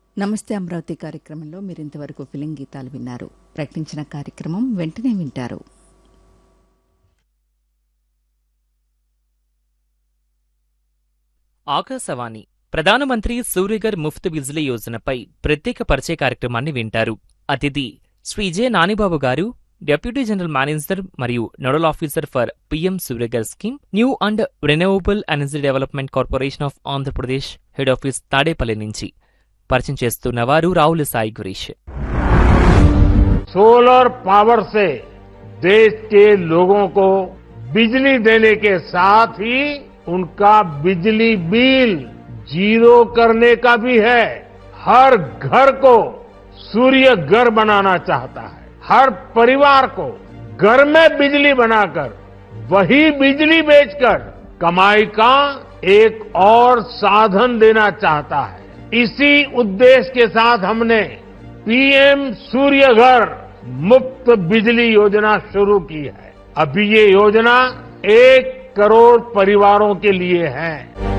నమస్తే అమరావతి కార్యక్రమంలో మీరు ఇంతవరకు ఫిలిం గీతాలు విన్నారు ప్రకటించిన కార్యక్రమం వెంటనే వింటారు ఆకాశవాణి ప్రధానమంత్రి సూర్యగర్ ముఫ్త్ బిజ్లీ యోజనపై ప్రత్యేక పరిచయ కార్యక్రమాన్ని వింటారు అతిథి శ్రీ జె నానిబాబు గారు డెప్యూటీ జనరల్ మేనేజర్ మరియు nodal officer for PM Surya Ghar scheme new and renewable energy development corporation of Andhra Pradesh head office Tadepalli నుంచి పరిచయం చేస్తున్న వారు రావుల సాయి గురీష్ सोलर पावर से देश के लोगों को बिजली देने के साथ ही उनका बिजली बिल जीरो करने का भी है हर घर को सूर्य घर बनाना चाहता है हर परिवार को घर में बिजली बनाकर वही बिजली बेचकर कमाई का एक और साधन देना चाहता है इसी उद्देश्य के साथ हमने पीएम सूर्य घर मुफ्त बिजली योजना शुरू की है अभी ये योजना एक करोड़ परिवारों के लिए है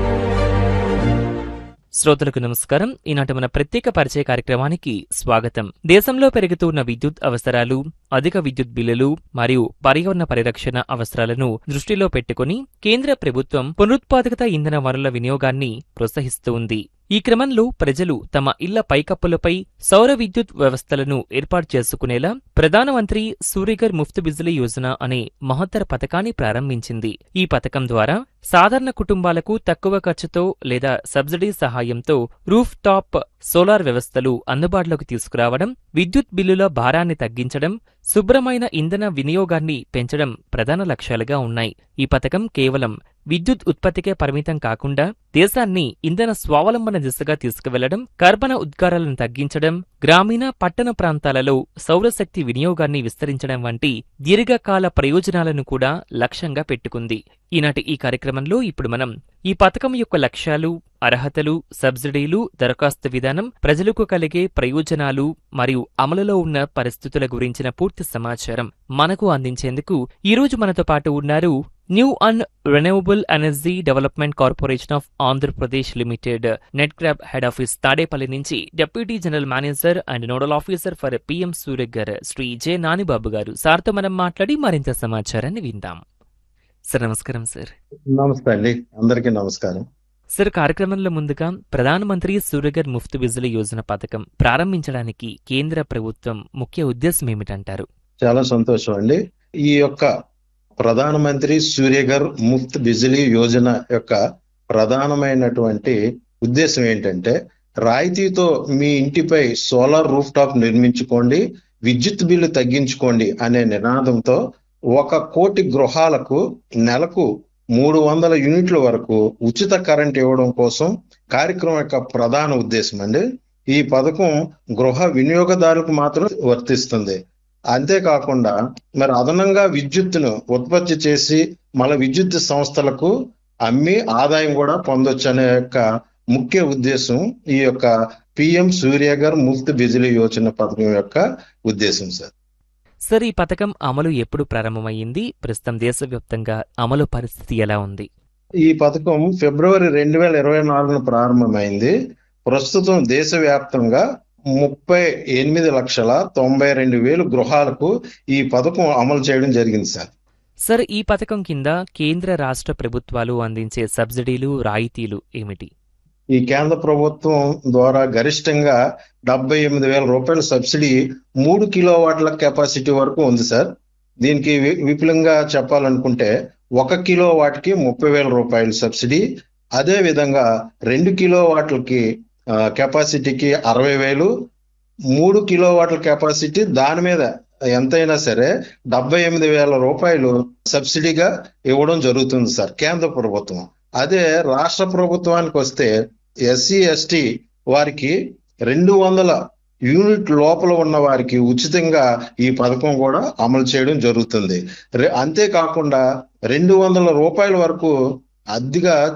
శ్రోతలకు నమస్కారం ఈనాటి మన ప్రత్యేక పరిచయ కార్యక్రమానికి స్వాగతం దేశంలో పెరుగుతున్న విద్యుత్ అవసరాలు అధిక విద్యుత్ బిల్లులు మరియు పర్యావరణ పరిరక్షణ అవసరాలను దృష్టిలో పెట్టుకుని కేంద్ర ప్రభుత్వం పునరుత్పాదకత ఇంధన వనరుల వినియోగాన్ని ప్రోత్సహిస్తూ ఉంది ఈ క్రమంలో ప్రజలు తమ ఇళ్ల పైకప్పులపై సౌర విద్యుత్ వ్యవస్థలను ఏర్పాటు చేసుకునేలా ప్రధానమంత్రి సూర్యగర్ ముఫ్త్ బిజ్లీ యోజన అనే మహత్తర పథకాన్ని ప్రారంభించింది ఈ పథకం ద్వారా సాధారణ కుటుంబాలకు తక్కువ ఖర్చుతో లేదా సబ్సిడీ సహాయంతో రూఫ్ టాప్ సోలార్ వ్యవస్థలు అందుబాటులోకి తీసుకురావడం విద్యుత్ బిల్లుల భారాన్ని తగ్గించడం శుభ్రమైన ఇంధన వినియోగాన్ని పెంచడం ప్రధాన లక్ష్యాలుగా ఉన్నాయి ఈ పథకం కేవలం విద్యుత్ ఉత్పత్తికే పరిమితం కాకుండా దేశాన్ని ఇంధన స్వావలంబన దిశగా తీసుకువెళ్లడం కర్బన ఉద్గారాలను తగ్గించడం గ్రామీణ పట్టణ ప్రాంతాలలో సౌరశక్తి వినియోగాన్ని విస్తరించడం వంటి దీర్ఘకాల ప్రయోజనాలను కూడా లక్ష్యంగా పెట్టుకుంది ఈనాటి ఈ కార్యక్రమంలో ఇప్పుడు మనం ఈ పథకం యొక్క లక్ష్యాలు అర్హతలు సబ్సిడీలు దరఖాస్తు విధానం ప్రజలకు కలిగే ప్రయోజనాలు మరియు అమలులో ఉన్న పరిస్థితుల గురించిన పూర్తి సమాచారం మనకు అందించేందుకు ఈ రోజు మనతో పాటు ఉన్నారు new and renewable energy development corporation of Andhra Pradesh limited నెట్ క్రాబ్ హెడ్ ఆఫీస్ తాడేపల్లి నుంచి deputy general manager and nodal officer for PM Surya Ghar Shri J Nanibabu గారు సార్తో మనం మాట్లాడి మరింత సమాచారాన్ని విందాం సార్ నమస్కారం సార్ నమస్తే అండి అందరికీ నమస్కారం సార్ కార్యక్రమంలో ముందుగా ప్రధానమంత్రి సూర్యగర్ ముఫ్త్ బిజ్లీ యోజన పథకం ప్రారంభించడానికి కేంద్ర ప్రభుత్వం ముఖ్య ఉద్దేశం ఏమిటంటారు చాలా సంతోషం అండి ఈ యొక్క ప్రధానమంత్రి సూర్యగర్ ముఫ్త్ బిజిలీ యోజన యొక్క ప్రధానమైనటువంటి ఉద్దేశం ఏంటంటే రాయితీతో మీ ఇంటిపై సోలార్ రూఫ్ టాప్ నిర్మించుకోండి విద్యుత్ బిల్లు తగ్గించుకోండి అనే నినాదంతో ఒక కోటి గృహాలకు నెలకు మూడు వందల యూనిట్ల వరకు ఉచిత కరెంట్ ఇవ్వడం కోసం కార్యక్రమం యొక్క ప్రధాన ఉద్దేశం అండి ఈ పథకం గృహ వినియోగదారులకు మాత్రం వర్తిస్తుంది అంతేకాకుండా మరి అదనంగా విద్యుత్తును ఉత్పత్తి చేసి మన విద్యుత్ సంస్థలకు అమ్మి ఆదాయం కూడా పొందొచ్చు అనే యొక్క ముఖ్య ఉద్దేశం ఈ యొక్క పిఎం సూర్యగర్ ముఫ్త్ బిజిలీ యోజన పథకం యొక్క ఉద్దేశం సార్ సార్ ఈ పథకం అమలు ఎప్పుడు ప్రారంభమైంది ప్రస్తుతం దేశవ్యాప్తంగా అమలు పరిస్థితి ఎలా ఉంది ఈ పథకం ఫిబ్రవరి రెండు వేల ఇరవై నాలుగున ప్రారంభమైంది ప్రస్తుతం దేశవ్యాప్తంగా ముప్పై ఎనిమిది లక్షల తొంభై రెండు వేలు గృహాలకు ఈ పథకం అమలు చేయడం జరిగింది సార్ సార్ ఈ పథకం కింద కేంద్ర రాష్ట్ర ప్రభుత్వాలు అందించే సబ్సిడీలు రాయితీలు ఏమిటి ఈ కేంద్ర ప్రభుత్వం ద్వారా గరిష్టంగా డెబ్బై ఎనిమిది వేల రూపాయల సబ్సిడీ మూడు కిలో వాట్ల కెపాసిటీ వరకు ఉంది సార్ దీనికి వి- విపులంగా చెప్పాలనుకుంటే ఒక కిలో వాట్కి ముప్పై వేల రూపాయల సబ్సిడీ అదే విధంగా రెండు కిలో వాట్లకి ఆ, కెపాసిటీకి అరవై వేలు మూడు కిలో వాట్ల కెపాసిటీ దాని మీద ఎంతైనా సరే డెబ్బై ఎనిమిది వేల రూపాయలు సబ్సిడీగా ఇవ్వడం జరుగుతుంది సార్ కేంద్ర ప్రభుత్వం అదే రాష్ట్ర ప్రభుత్వానికి వస్తే ఎస్సీ ఎస్టీ వారికి రెండు వందల యూనిట్ లోపల ఉన్న వారికి ఉచితంగా ఈ పథకం కూడా అమలు చేయడం జరుగుతుంది రె- అంతేకాకుండా రెండు వందల రూపాయల వరకు అద్దెగా